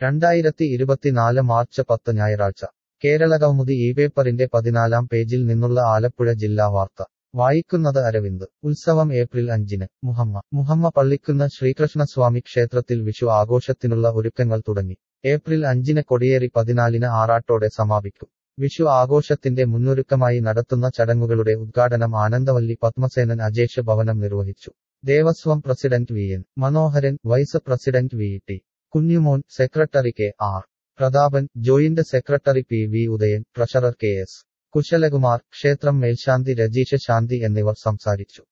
രണ്ടായിരത്തി ഇരുപത്തിനാല് മാർച്ച് പത്ത് ഞായറാഴ്ച കേരളകൗമുദി ഈ പേപ്പറിന്റെ പതിനാലാം പേജിൽ നിന്നുള്ള ആലപ്പുഴ ജില്ലാ വാർത്ത വായിക്കുന്നത് അരവിന്ദ് ഉത്സവം ഏപ്രിൽ അഞ്ചിന് മുഹമ്മ മുഹമ്മ പള്ളിക്കുന്ന് ശ്രീകൃഷ്ണസ്വാമി ക്ഷേത്രത്തിൽ വിഷു ആഘോഷത്തിനുള്ള ഒരുക്കങ്ങൾ തുടങ്ങി ഏപ്രിൽ അഞ്ചിന് കൊടിയേറി പതിനാലിന് ആറാട്ടോടെ സമാപിക്കും വിഷു ആഘോഷത്തിന്റെ മുന്നൊരുക്കമായി നടത്തുന്ന ചടങ്ങുകളുടെ ഉദ്ഘാടനം ആനന്ദവല്ലി പത്മസേനൻ അജേഷ് ഭവനം നിർവഹിച്ചു Devaswom president V N Manoharan vice president V T Kunjumon secretary K R Prathapan joint secretary P V Udayan treasurer K S Kusalakumar ക്ഷേത്രം മേൽശാന്തി രജീഷ ശാന്തി എന്നിവർ സംസാരിച്ചു